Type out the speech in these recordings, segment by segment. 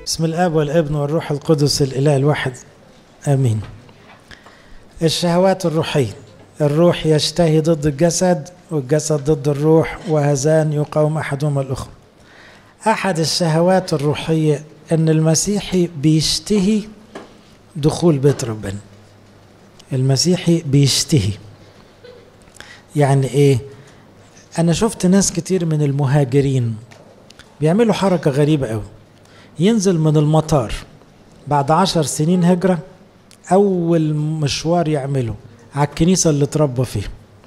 بسم الاب والابن والروح القدس الاله الواحد امين الشهوات الروحيه الروح يشتهي ضد الجسد والجسد ضد الروح وهذان يقاوم احدهما الاخر احد الشهوات الروحيه ان المسيحي بيشتهي دخول بيت ربنا المسيحي بيشتهي يعني ايه انا شفت ناس كتير من المهاجرين بيعملوا حركه غريبه قوي ينزل من المطار بعد عشر سنين هجرة أول مشوار يعمله على الكنيسة اللي اتربى فيها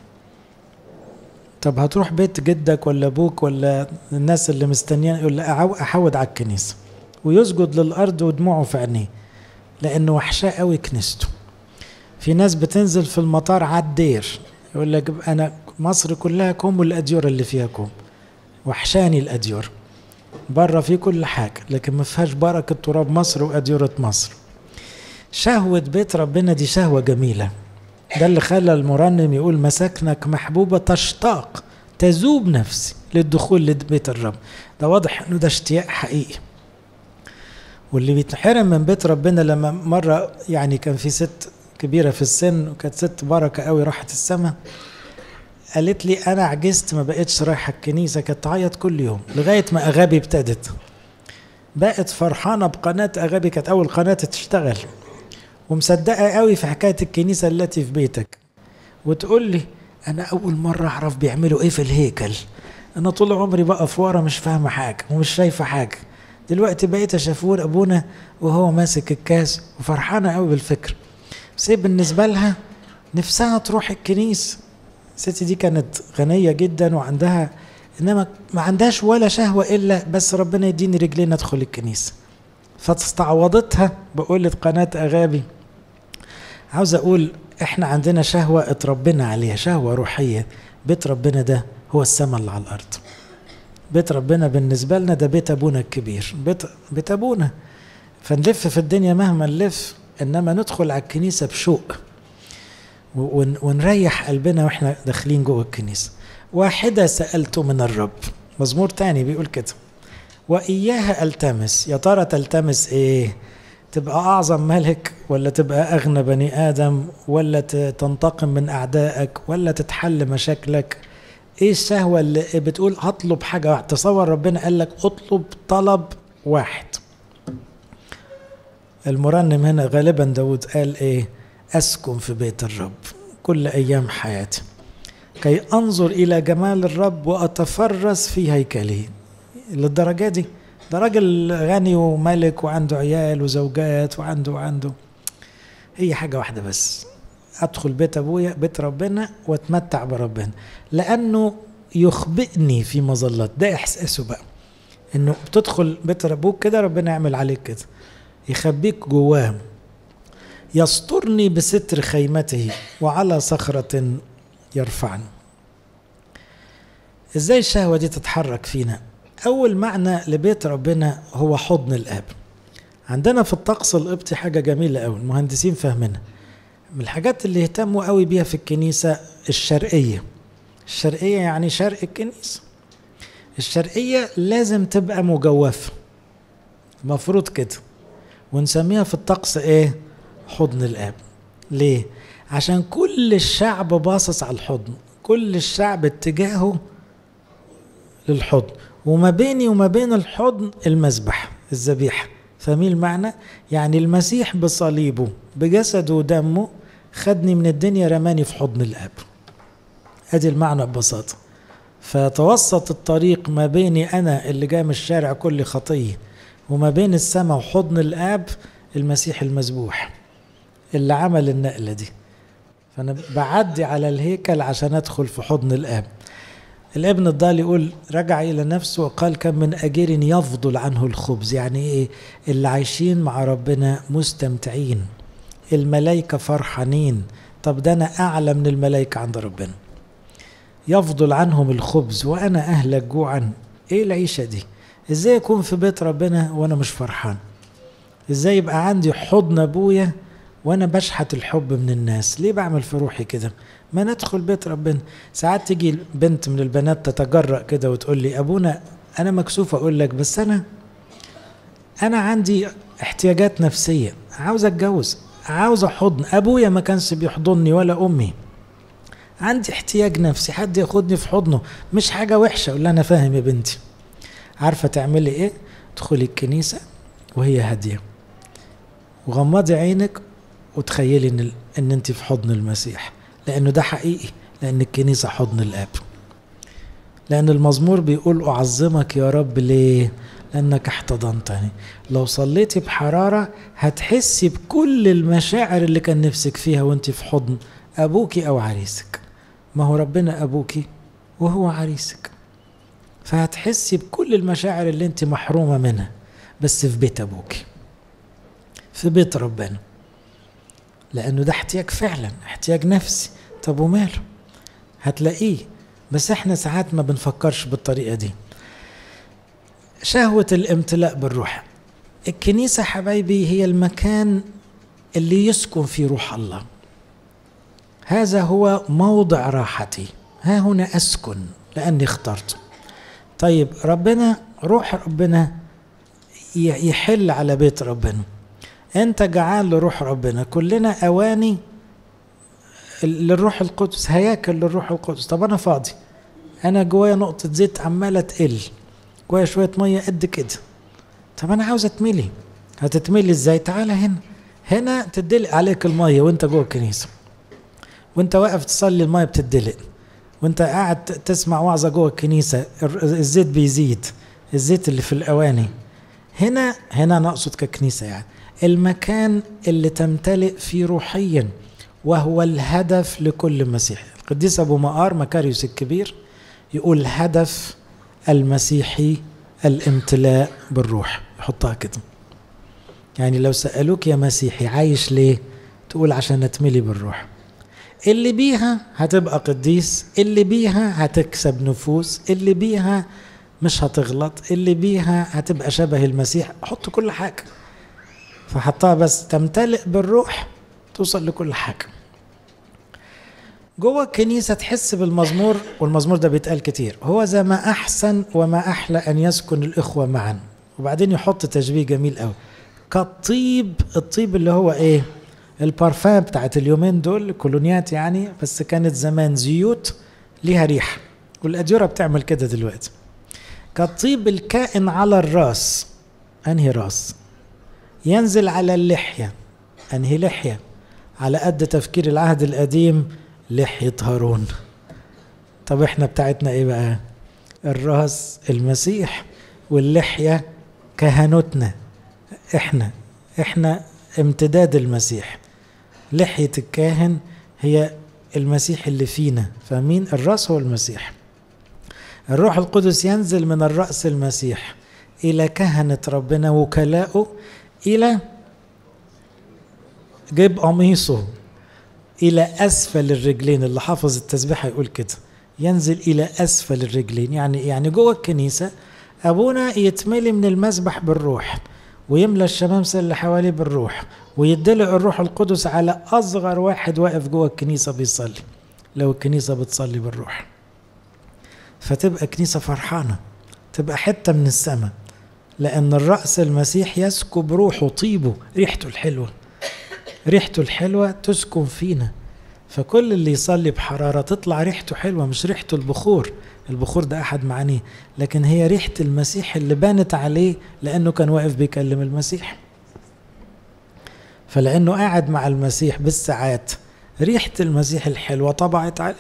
طب هتروح بيت جدك ولا أبوك ولا الناس اللي مستنيين يقول لا أحود على الكنيسة ويسجد للأرض ودموعه في عينيه لأنه وحشاه قوي كنيسته في ناس بتنزل في المطار على الدير يقول لك أنا مصر كلها كوم والأديرة اللي فيها كوم وحشاني الأديرة بره في كل حاجة لكن ما فيهاش بركة تراب مصر وأديرة مصر شهوة بيت ربنا دي شهوة جميلة ده اللي خلى المرنم يقول مساكنك محبوبة تشتاق تذوب نفسي للدخول لبيت الرب ده واضح انه ده اشتياق حقيقي واللي بيتحرم من بيت ربنا لما مرة يعني كان في ست كبيرة في السن وكانت ست بركة قوي راحت السماء قالت لي انا عجزت ما بقتش رايحه الكنيسه كانت تعيط كل يوم لغايه ما اغابي ابتدت بقت فرحانه بقناه اغابي كانت اول قناه تشتغل ومصدقه قوي في حكايه الكنيسه التي في بيتك وتقول لي انا اول مره اعرف بيعملوا ايه في الهيكل انا طول عمري بقف ورا مش فاهمه حاجه ومش شايفه حاجه دلوقتي بقيت اشوفور ابونا وهو ماسك الكاس وفرحانه قوي بالفكر بس بالنسبه لها نفسها تروح الكنيسه الست دي كانت غنيه جدا وعندها انما ما عندهاش ولا شهوه الا بس ربنا يديني رجلين ادخل الكنيسه فاستعوضتها بقولة قناة أغابي عاوز أقول إحنا عندنا شهوة اتربينا عليها شهوة روحية بيت ربنا ده هو السماء اللي على الأرض بيت ربنا بالنسبة لنا ده بيت أبونا الكبير بيت, بيت أبونا فنلف في الدنيا مهما نلف إنما ندخل على الكنيسة بشوق ونريح قلبنا واحنا داخلين جوه الكنيسه واحده سالت من الرب مزمور تاني بيقول كده واياها التمس يا ترى تلتمس ايه تبقى اعظم ملك ولا تبقى اغنى بني ادم ولا تنتقم من اعدائك ولا تتحل مشاكلك ايه الشهوه اللي بتقول هطلب حاجه واحده تصور ربنا قال لك اطلب طلب واحد المرنم هنا غالبا داود قال ايه أسكن في بيت الرب كل أيام حياتي كي أنظر إلى جمال الرب وأتفرس في هيكله للدرجة دي ده راجل غني وملك وعنده عيال وزوجات وعنده وعنده هي حاجة واحدة بس أدخل بيت أبويا بيت ربنا وأتمتع بربنا لأنه يخبئني في مظلات ده إحساسه بقى إنه بتدخل بيت أبوك كده ربنا يعمل عليك كده يخبيك جواه يسترني بستر خيمته وعلى صخرة يرفعني ازاي الشهوة دي تتحرك فينا اول معنى لبيت ربنا هو حضن الاب عندنا في الطقس القبطي حاجة جميلة قوي المهندسين فاهمينها من الحاجات اللي يهتموا قوي بيها في الكنيسة الشرقية الشرقية يعني شرق الكنيسة الشرقية لازم تبقى مجوفة مفروض كده ونسميها في الطقس ايه حضن الاب ليه عشان كل الشعب باصص على الحضن كل الشعب اتجاهه للحضن وما بيني وما بين الحضن المذبح الذبيحه فاهمين المعنى يعني المسيح بصليبه بجسده ودمه خدني من الدنيا رماني في حضن الاب ادي المعنى ببساطه فتوسط الطريق ما بيني انا اللي جاي من الشارع كل خطيه وما بين السماء وحضن الاب المسيح المذبوح اللي عمل النقله دي فانا بعدي على الهيكل عشان ادخل في حضن الاب الابن الضال يقول رجع الى نفسه وقال كم من اجير يفضل عنه الخبز يعني ايه اللي عايشين مع ربنا مستمتعين الملائكه فرحانين طب ده انا اعلى من الملائكه عند ربنا يفضل عنهم الخبز وانا اهلك جوعا ايه العيشه دي ازاي اكون في بيت ربنا وانا مش فرحان ازاي يبقى عندي حضن ابويا وانا بشحت الحب من الناس ليه بعمل في روحي كده ما ندخل بيت ربنا ساعات تيجي بنت من البنات تتجرأ كده وتقول لي ابونا انا مكسوف اقول لك بس انا انا عندي احتياجات نفسيه عاوز اتجوز عاوز حضن ابويا ما كانش بيحضني ولا امي عندي احتياج نفسي حد ياخدني في حضنه مش حاجه وحشه اقول انا فاهم يا بنتي عارفه تعملي ايه تدخلي الكنيسه وهي هاديه وغمضي عينك وتخيلي ان ان انت في حضن المسيح لانه ده حقيقي لان الكنيسه حضن الاب لان المزمور بيقول اعظمك يا رب ليه لانك احتضنتني لو صليتي بحراره هتحسي بكل المشاعر اللي كان نفسك فيها وانت في حضن ابوكي او عريسك ما هو ربنا ابوكي وهو عريسك فهتحسي بكل المشاعر اللي انت محرومه منها بس في بيت ابوكي في بيت ربنا لانه ده احتياج فعلا احتياج نفسي طب وماله هتلاقيه بس احنا ساعات ما بنفكرش بالطريقه دي شهوه الامتلاء بالروح الكنيسه حبايبي هي المكان اللي يسكن فيه روح الله هذا هو موضع راحتي ها هنا اسكن لاني اخترته طيب ربنا روح ربنا يحل على بيت ربنا انت جعان لروح ربنا كلنا اواني للروح القدس هياكل للروح القدس طب انا فاضي انا جوايا نقطه زيت عماله تقل جوايا شويه ميه قد كده طب انا عاوز اتملي هتتملي ازاي تعالى هنا هنا تدلق عليك الميه وانت جوه الكنيسه وانت واقف تصلي الميه بتدلق وانت قاعد تسمع وعظه جوه الكنيسه الزيت بيزيد الزيت اللي في الاواني هنا هنا انا اقصد ككنيسه يعني المكان اللي تمتلئ فيه روحيا وهو الهدف لكل مسيحي القديس ابو مقار مكاريوس الكبير يقول هدف المسيحي الامتلاء بالروح يحطها كده يعني لو سألوك يا مسيحي عايش ليه تقول عشان اتملي بالروح اللي بيها هتبقى قديس اللي بيها هتكسب نفوس اللي بيها مش هتغلط اللي بيها هتبقى شبه المسيح حط كل حاجة فحطها بس تمتلئ بالروح توصل لكل حاجة جوه الكنيسة تحس بالمزمور والمزمور ده بيتقال كتير هو ذا ما أحسن وما أحلى أن يسكن الإخوة معا وبعدين يحط تشبيه جميل قوي كالطيب الطيب اللي هو إيه البارفان بتاعت اليومين دول كولونيات يعني بس كانت زمان زيوت ليها ريحة والأديرة بتعمل كده دلوقتي كالطيب الكائن على الراس أنهي راس ينزل على اللحية أنهي لحية على قد تفكير العهد القديم لحية هارون طب احنا بتاعتنا ايه بقى الراس المسيح واللحية كهنوتنا احنا احنا امتداد المسيح لحية الكاهن هي المسيح اللي فينا فاهمين الراس هو المسيح الروح القدس ينزل من الرأس المسيح إلى كهنة ربنا وكلاؤه إلى جيب قميصه إلى أسفل الرجلين اللي حافظ التسبيحة يقول كده ينزل إلى أسفل الرجلين يعني يعني جوه الكنيسة أبونا يتملي من المسبح بالروح ويملى الشمامسة اللي حواليه بالروح ويدلق الروح القدس على أصغر واحد واقف جوه الكنيسة بيصلي لو الكنيسة بتصلي بالروح فتبقى كنيسة فرحانة تبقى حتة من السماء لأن الرأس المسيح يسكب روحه طيبه ريحته الحلوة ريحته الحلوة تسكن فينا فكل اللي يصلي بحرارة تطلع ريحته حلوة مش ريحته البخور البخور ده أحد معانيه لكن هي ريحة المسيح اللي بانت عليه لأنه كان واقف بيكلم المسيح فلأنه قاعد مع المسيح بالساعات ريحة المسيح الحلوة طبعت عليه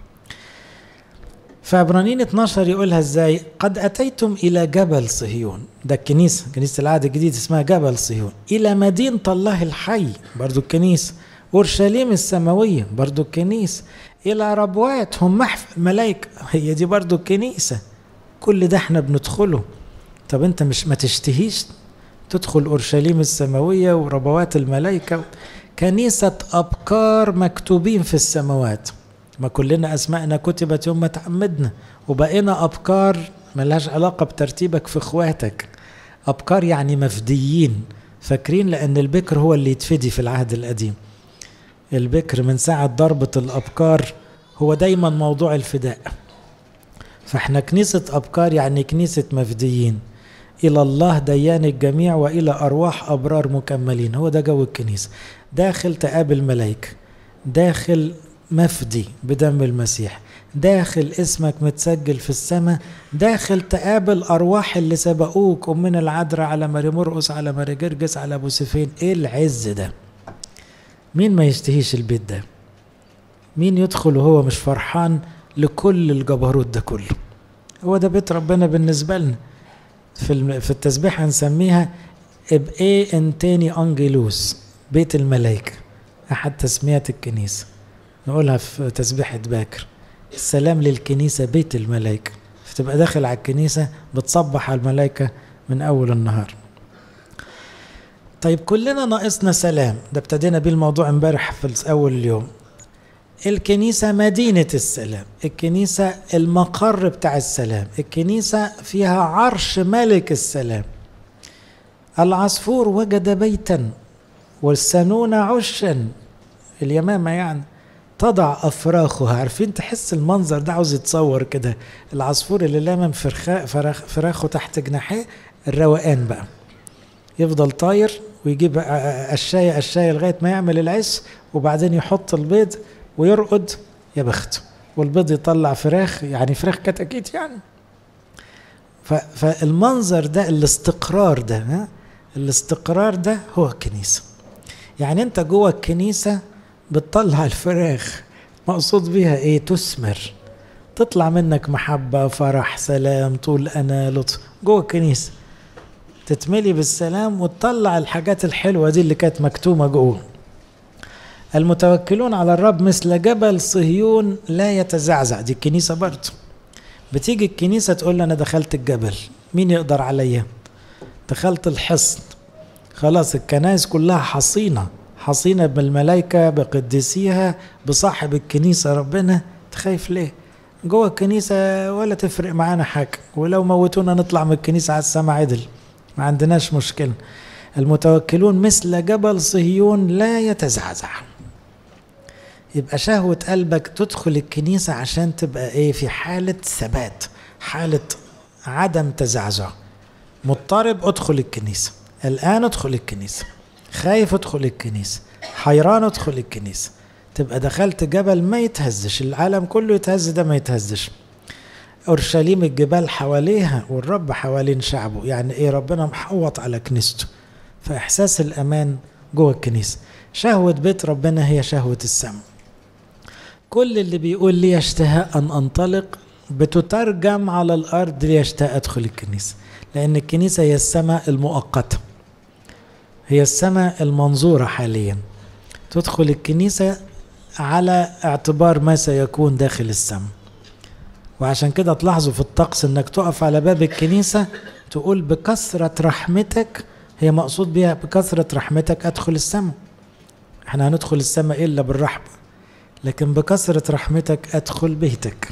فعبرانيين 12 يقولها ازاي قد اتيتم الى جبل صهيون ده الكنيسه كنيسه العهد الجديد اسمها جبل صهيون الى مدينه الله الحي برضو الكنيسه اورشليم السماويه برضو الكنيسه الى ربوات هم محفل ملائكه هي دي برضو الكنيسه كل ده احنا بندخله طب انت مش ما تشتهيش تدخل اورشليم السماويه وربوات الملائكه كنيسه ابكار مكتوبين في السماوات ما كلنا اسمائنا كتبت يوم ما تعمدنا وبقينا ابكار ملهاش علاقه بترتيبك في اخواتك ابكار يعني مفديين فاكرين لان البكر هو اللي يتفدي في العهد القديم البكر من ساعه ضربه الابكار هو دايما موضوع الفداء فاحنا كنيسه ابكار يعني كنيسه مفديين إلى الله ديان الجميع وإلى أرواح أبرار مكملين هو ده جو الكنيسة داخل تقابل ملائكة داخل مفدي بدم المسيح داخل اسمك متسجل في السماء داخل تقابل أرواح اللي سبقوك ومن العذراء على ماري مرقس على ماري جرجس على أبو سفين إيه العز ده مين ما يشتهيش البيت ده مين يدخل وهو مش فرحان لكل الجبروت ده كله هو ده بيت ربنا بالنسبة لنا في في التسبيح هنسميها ابقي انتاني انجلوس بيت الملائكة أحد تسميات الكنيسة نقولها في تسبيحة باكر السلام للكنيسة بيت الملائكة فتبقى داخل على الكنيسة بتصبح على الملائكة من أول النهار طيب كلنا ناقصنا سلام ده ابتدينا بيه الموضوع امبارح في أول اليوم الكنيسة مدينة السلام الكنيسة المقر بتاع السلام الكنيسة فيها عرش ملك السلام العصفور وجد بيتا والسنون عشا اليمامة يعني تضع أفراخها عارفين تحس المنظر ده عاوز يتصور كده العصفور اللي لامم فراخ فراخه تحت جناحيه الروقان بقى يفضل طاير ويجيب الشاي الشاي لغاية ما يعمل العش وبعدين يحط البيض ويرقد يا بخت والبيض يطلع فراخ يعني فراخ كتاكيت يعني فالمنظر ده الاستقرار ده ها الاستقرار ده هو الكنيسة يعني انت جوه الكنيسة بتطلع الفراخ مقصود بيها ايه تثمر تطلع منك محبة فرح سلام طول أنا لطف جوه الكنيسة تتملي بالسلام وتطلع الحاجات الحلوة دي اللي كانت مكتومة جوه المتوكلون على الرب مثل جبل صهيون لا يتزعزع دي الكنيسة برضه بتيجي الكنيسة تقول أنا دخلت الجبل مين يقدر عليا دخلت الحصن خلاص الكنائس كلها حصينة حصينة بالملائكة بقديسيها بصاحب الكنيسة ربنا تخايف ليه جوه الكنيسة ولا تفرق معانا حاجة ولو موتونا نطلع من الكنيسة على السما عدل ما عندناش مشكلة المتوكلون مثل جبل صهيون لا يتزعزع يبقى شهوة قلبك تدخل الكنيسة عشان تبقى ايه في حالة ثبات حالة عدم تزعزع مضطرب ادخل الكنيسة الآن ادخل الكنيسة خايف ادخل الكنيسة حيران ادخل الكنيسة تبقى دخلت جبل ما يتهزش العالم كله يتهز ده ما يتهزش اورشليم الجبال حواليها والرب حوالين شعبه يعني ايه ربنا محوط على كنيسته فاحساس الامان جوه الكنيسه شهوه بيت ربنا هي شهوه السماء كل اللي بيقول لي اشتهاء ان انطلق بتترجم على الارض ليشتاق ادخل الكنيسه لان الكنيسه هي السماء المؤقته هي السماء المنظوره حاليا تدخل الكنيسه على اعتبار ما سيكون داخل السماء وعشان كده تلاحظوا في الطقس انك تقف على باب الكنيسة تقول بكثرة رحمتك هي مقصود بيها بكثرة رحمتك ادخل السماء احنا هندخل السماء الا بالرحمة لكن بكثرة رحمتك ادخل بيتك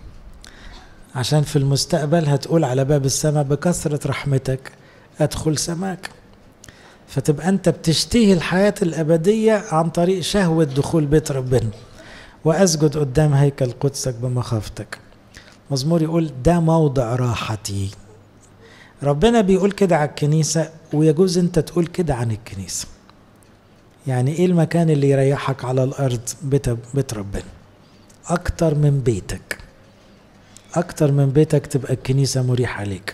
عشان في المستقبل هتقول على باب السماء بكثرة رحمتك ادخل سماك فتبقى انت بتشتهي الحياة الابدية عن طريق شهوة دخول بيت ربنا واسجد قدام هيكل قدسك بمخافتك مزمور يقول ده موضع راحتي ربنا بيقول كده على الكنيسة ويجوز انت تقول كده عن الكنيسة يعني ايه المكان اللي يريحك على الارض بيت, بيت ربنا اكتر من بيتك اكتر من بيتك تبقى الكنيسة مريحة ليك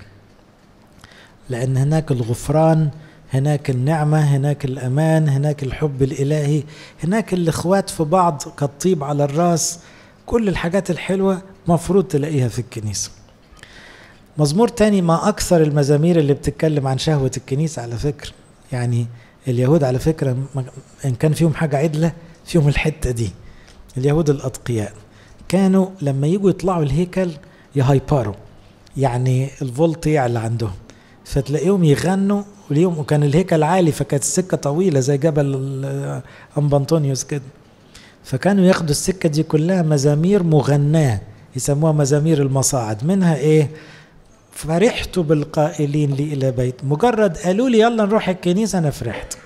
لان هناك الغفران هناك النعمة هناك الأمان هناك الحب الإلهي هناك الإخوات في بعض كالطيب على الراس كل الحاجات الحلوة مفروض تلاقيها في الكنيسة مزمور تاني ما أكثر المزامير اللي بتتكلم عن شهوة الكنيسة على فكرة يعني اليهود على فكرة إن كان فيهم حاجة عدلة فيهم الحتة دي اليهود الأتقياء كانوا لما يجوا يطلعوا الهيكل يهايبروا يعني الفولت يعلى عندهم فتلاقيهم يغنوا واليوم وكان الهيكل عالي فكانت السكة طويلة زي جبل أمبانطونيوس كده فكانوا ياخدوا السكة دي كلها مزامير مغناة يسموها مزامير المصاعد منها ايه فرحت بالقائلين لي إلى بيت مجرد قالوا لي يلا نروح الكنيسة أنا فرحت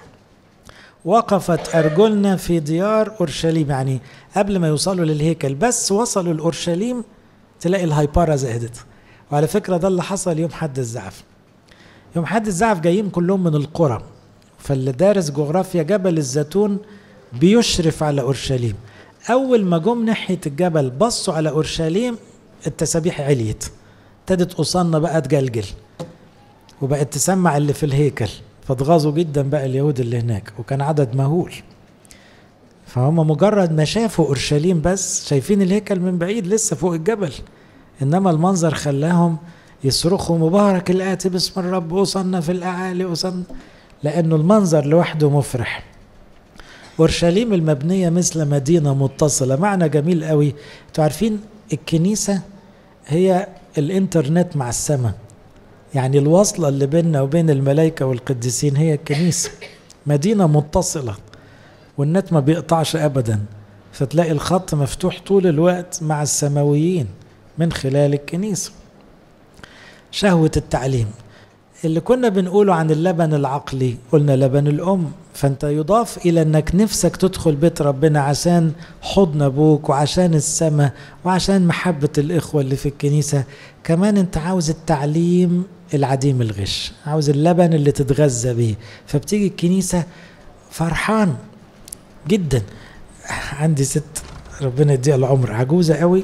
وقفت أرجلنا في ديار أورشليم يعني قبل ما يوصلوا للهيكل بس وصلوا لأورشليم تلاقي الهايبارة زادت وعلى فكرة ده اللي حصل يوم حد الزعف يوم حد الزعف جايين كلهم من القرى فاللي دارس جغرافيا جبل الزيتون بيشرف على اورشليم اول ما جم ناحيه الجبل بصوا على اورشليم التسابيح عليت ابتدت قصنا بقى تجلجل وبقت تسمع اللي في الهيكل فاتغاظوا جدا بقى اليهود اللي هناك وكان عدد مهول فهم مجرد ما شافوا اورشليم بس شايفين الهيكل من بعيد لسه فوق الجبل انما المنظر خلاهم يصرخوا مبارك الاتي باسم الرب اوصلنا في الاعالي اوصلنا لانه المنظر لوحده مفرح اورشليم المبنيه مثل مدينه متصله معنى جميل قوي انتوا عارفين الكنيسه هي الانترنت مع السماء يعني الوصله اللي بيننا وبين الملائكه والقديسين هي الكنيسه مدينه متصله والنت ما بيقطعش ابدا فتلاقي الخط مفتوح طول الوقت مع السماويين من خلال الكنيسه شهوه التعليم اللي كنا بنقوله عن اللبن العقلي قلنا لبن الام فانت يضاف الى انك نفسك تدخل بيت ربنا عشان حضن ابوك وعشان السماء وعشان محبه الاخوه اللي في الكنيسه كمان انت عاوز التعليم العديم الغش عاوز اللبن اللي تتغذى بيه فبتيجي الكنيسه فرحان جدا عندي ست ربنا يديها العمر عجوزه قوي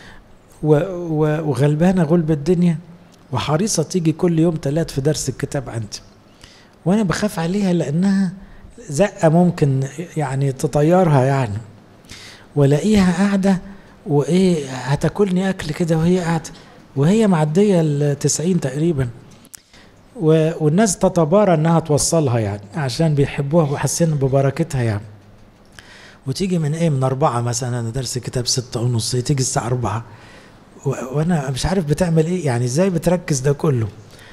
وغلبانه غلب الدنيا وحريصه تيجي كل يوم ثلاث في درس الكتاب عندي وانا بخاف عليها لانها زقه ممكن يعني تطيرها يعني والاقيها قاعده وايه هتاكلني اكل كده وهي قاعده وهي معديه ال 90 تقريبا والناس تتبارى انها توصلها يعني عشان بيحبوها وحاسين ببركتها يعني وتيجي من ايه من أربعة مثلا أنا درس كتاب ستة ونص تيجي الساعة أربعة وأنا مش عارف بتعمل إيه يعني إزاي بتركز ده كله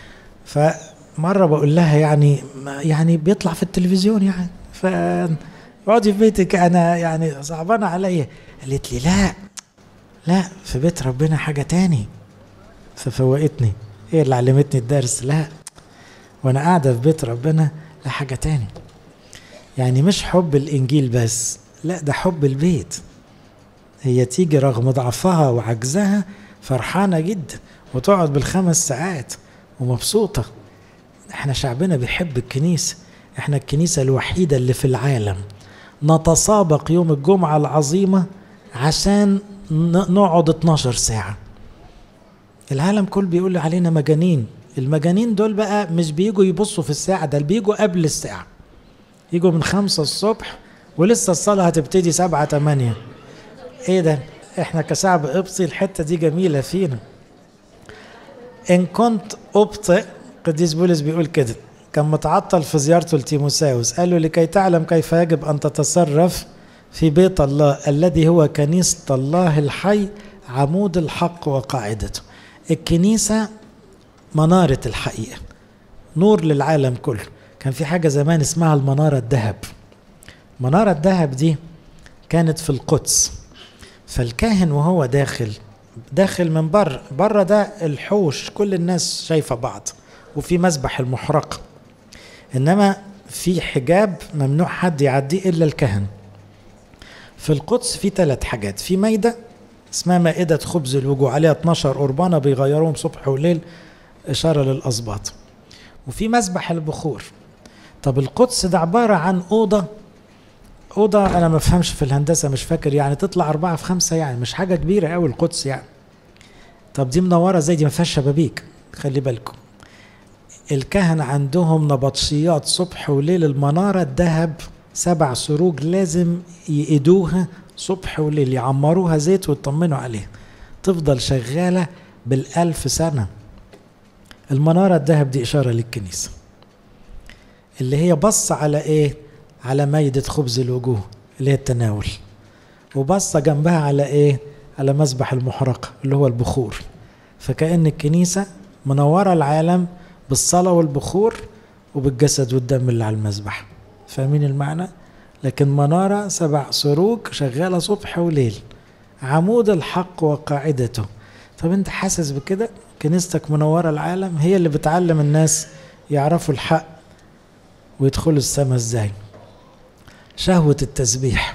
فمرة بقول لها يعني يعني بيطلع في التلفزيون يعني ف اقعدي في بيتك أنا يعني صعبانة عليا قالت لي لا لا في بيت ربنا حاجة تاني ففوقتني هي اللي علمتني الدرس لا وانا قاعدة في بيت ربنا لا حاجة تاني يعني مش حب الانجيل بس لا ده حب البيت هي تيجي رغم ضعفها وعجزها فرحانة جدا وتقعد بالخمس ساعات ومبسوطة احنا شعبنا بيحب الكنيسة احنا الكنيسة الوحيدة اللي في العالم نتسابق يوم الجمعة العظيمة عشان نقعد 12 ساعة العالم كله بيقول علينا مجانين المجانين دول بقى مش بيجوا يبصوا في الساعة ده بيجوا قبل الساعة يجوا من خمسة الصبح ولسه الصلاة هتبتدي سبعة تمانية ايه ده احنا كشعب قبطي الحتة دي جميلة فينا ان كنت ابطئ قديس بولس بيقول كده كان متعطل في زيارته لتيموساوس قال له لكي تعلم كيف يجب ان تتصرف في بيت الله الذي هو كنيسة الله الحي عمود الحق وقاعدته الكنيسة منارة الحقيقة نور للعالم كله كان في حاجة زمان اسمها المنارة الذهب منارة الذهب دي كانت في القدس فالكاهن وهو داخل داخل من بره بره ده الحوش كل الناس شايفة بعض وفي مسبح المحرقة إنما في حجاب ممنوع حد يعديه إلا الكهن في القدس في ثلاث حاجات في مايدة اسمها مائدة خبز الوجوه عليها 12 قربانة بيغيروهم صبح وليل إشارة للأسباط وفي مسبح البخور طب القدس ده عبارة عن أوضة أوضة أنا ما بفهمش في الهندسة مش فاكر يعني تطلع أربعة في خمسة يعني مش حاجة كبيرة أوي القدس يعني طب دي منورة زي دي ما فيهاش شبابيك خلي بالكم الكهنة عندهم نبطشيات صبح وليل المنارة الذهب سبع سروج لازم يقيدوها صبح وليل يعمروها زيت ويطمنوا عليها تفضل شغالة بالألف سنة المنارة الذهب دي إشارة للكنيسة اللي هي بص على إيه على ميدة خبز الوجوه اللي هي التناول وبصة جنبها على إيه على مسبح المحرقة اللي هو البخور فكأن الكنيسة منورة العالم بالصلاة والبخور وبالجسد والدم اللي على المذبح فاهمين المعنى لكن منارة سبع سروج شغالة صبح وليل عمود الحق وقاعدته طب انت حاسس بكده كنيستك منورة العالم هي اللي بتعلم الناس يعرفوا الحق ويدخلوا السماء ازاي شهوة التسبيح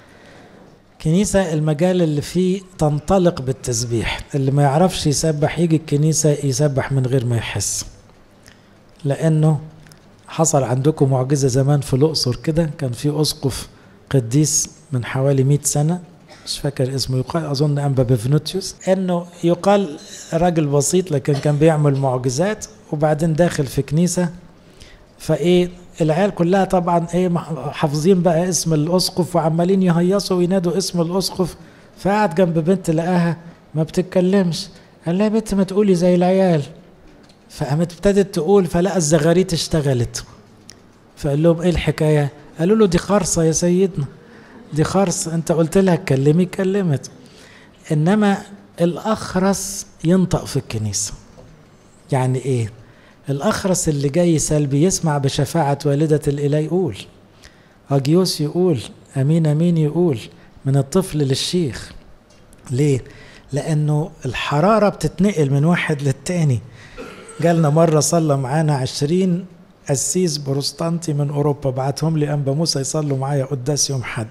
كنيسة المجال اللي فيه تنطلق بالتسبيح اللي ما يعرفش يسبح يجي الكنيسة يسبح من غير ما يحس لأنه حصل عندكم معجزة زمان في الأقصر كده كان في أسقف قديس من حوالي 100 سنة مش فاكر اسمه يقال أظن أنبا بفنوتيوس إنه يقال راجل بسيط لكن كان بيعمل معجزات وبعدين داخل في كنيسة فإيه العيال كلها طبعا ايه حافظين بقى اسم الاسقف وعمالين يهيصوا وينادوا اسم الاسقف فقعد جنب بنت لقاها ما بتتكلمش قال لها يا بنت ما تقولي زي العيال فقامت ابتدت تقول فلقى الزغاريت اشتغلت فقال لهم ايه الحكايه قالوا له دي خرصه يا سيدنا دي خرص انت قلت لها اتكلمي كلمت انما الاخرس ينطق في الكنيسه يعني ايه الأخرس اللي جاي سلبي يسمع بشفاعة والدة الإله يقول أجيوس يقول أمين أمين يقول من الطفل للشيخ ليه؟ لأنه الحرارة بتتنقل من واحد للتاني جالنا مرة صلى معانا عشرين قسيس بروستانتي من أوروبا بعتهم لي أنبا موسى يصلوا معايا قداس يوم حد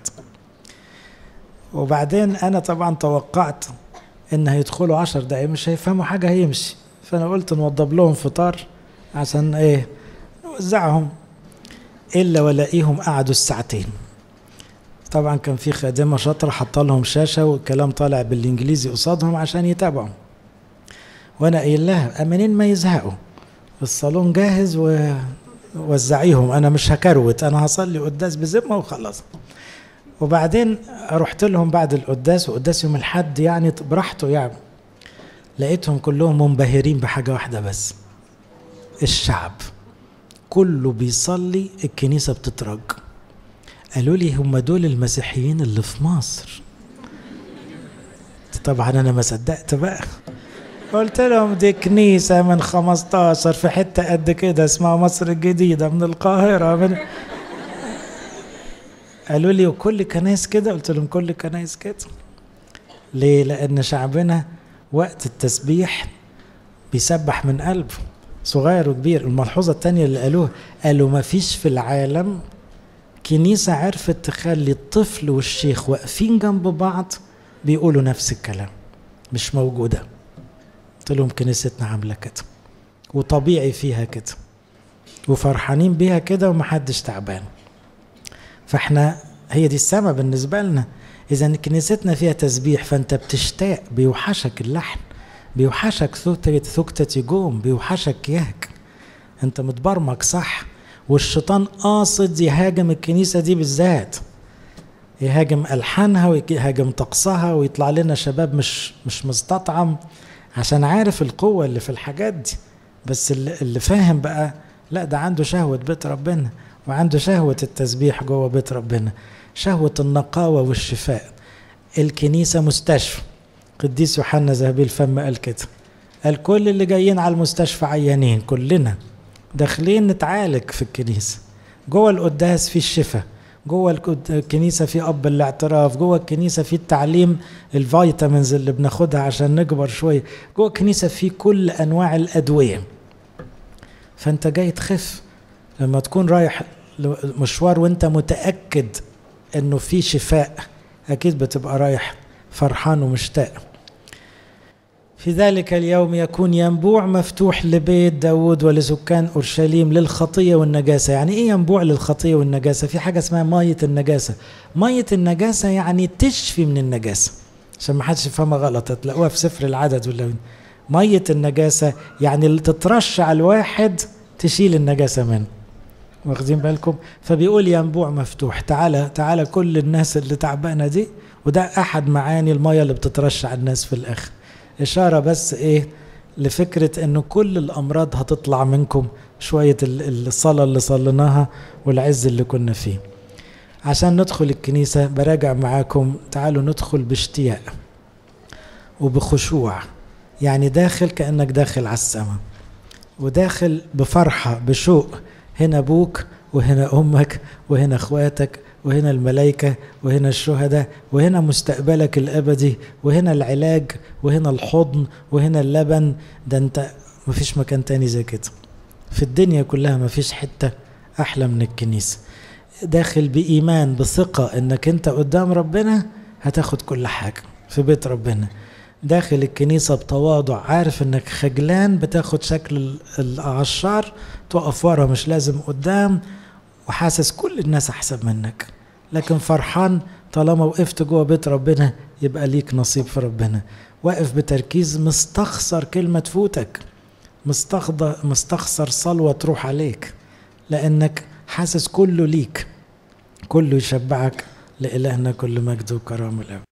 وبعدين أنا طبعا توقعت إن هيدخلوا عشر دقايق مش هيفهموا حاجة هيمشي فأنا قلت نوضب لهم فطار عشان ايه نوزعهم الا ولاقيهم قعدوا الساعتين طبعا كان في خادمة شاطرة حاطة لهم شاشة والكلام طالع بالانجليزي قصادهم عشان يتابعوا وانا قايل لها امنين ما يزهقوا الصالون جاهز ووزعيهم انا مش هكروت انا هصلي قداس بذمة وخلاص وبعدين رحت لهم بعد القداس وقداس يوم الحد يعني براحته يعني لقيتهم كلهم منبهرين بحاجة واحدة بس الشعب كله بيصلي الكنيسة بتترج قالوا لي هم دول المسيحيين اللي في مصر طبعا انا ما صدقت بقى قلت لهم دي كنيسة من 15 في حتة قد كده اسمها مصر الجديدة من القاهرة من قالوا لي وكل كنايس كده قلت لهم كل كنايس كده ليه لأن شعبنا وقت التسبيح بيسبح من قلبه صغير وكبير الملحوظة التانية اللي قالوها قالوا ما فيش في العالم كنيسة عرفت تخلي الطفل والشيخ واقفين جنب بعض بيقولوا نفس الكلام مش موجودة قلت لهم كنيستنا عاملة كده وطبيعي فيها كده وفرحانين بيها كده ومحدش تعبان فاحنا هي دي السما بالنسبة لنا إذا كنيستنا فيها تسبيح فأنت بتشتاق بيوحشك اللحن بيوحشك ثكتة يجوم بيوحشك يهك انت متبرمج صح والشيطان قاصد يهاجم الكنيسة دي بالذات يهاجم ألحانها ويهاجم طقسها ويطلع لنا شباب مش مش مستطعم عشان عارف القوة اللي في الحاجات دي بس اللي, اللي فاهم بقى لا ده عنده شهوة بيت ربنا وعنده شهوة التسبيح جوه بيت ربنا شهوة النقاوة والشفاء الكنيسة مستشفى قديس يوحنا ذهبي الفم قال كده قال كل اللي جايين على المستشفى عيانين كلنا داخلين نتعالج في الكنيسة جوه القداس في الشفاء جوه الكنيسة في أب الاعتراف جوه الكنيسة في التعليم الفيتامينز اللي بناخدها عشان نكبر شوية جوه الكنيسة في كل أنواع الأدوية فأنت جاي تخف لما تكون رايح مشوار وانت متأكد انه في شفاء اكيد بتبقى رايح فرحان ومشتاق في ذلك اليوم يكون ينبوع مفتوح لبيت داود ولسكان أورشليم للخطية والنجاسة يعني إيه ينبوع للخطية والنجاسة في حاجة اسمها مية النجاسة مية النجاسة يعني تشفي من النجاسة عشان ما حدش يفهمها غلط تلاقوها في سفر العدد ولا مية النجاسة يعني اللي تترش على الواحد تشيل النجاسة منه واخدين بالكم فبيقول ينبوع مفتوح تعالى تعالى كل الناس اللي تعبانة دي وده احد معاني الميه اللي بتترش على الناس في الاخر اشاره بس ايه لفكره انه كل الامراض هتطلع منكم شويه الصلاه اللي صليناها والعز اللي كنا فيه عشان ندخل الكنيسه براجع معاكم تعالوا ندخل باشتياق وبخشوع يعني داخل كانك داخل على السماء وداخل بفرحه بشوق هنا ابوك وهنا امك وهنا اخواتك وهنا الملائكة وهنا الشهداء وهنا مستقبلك الأبدي وهنا العلاج وهنا الحضن وهنا اللبن ده أنت مفيش مكان تاني زي كده في الدنيا كلها مفيش حتة أحلى من الكنيسة داخل بإيمان بثقة إنك أنت قدام ربنا هتاخد كل حاجة في بيت ربنا داخل الكنيسة بتواضع عارف انك خجلان بتاخد شكل العشار تقف ورا مش لازم قدام وحاسس كل الناس احسن منك لكن فرحان طالما وقفت جوه بيت ربنا يبقى ليك نصيب في ربنا واقف بتركيز مستخسر كلمة تفوتك مستخسر صلوة تروح عليك لأنك حاسس كله ليك كله يشبعك لإلهنا كل مجد وكرامة الأب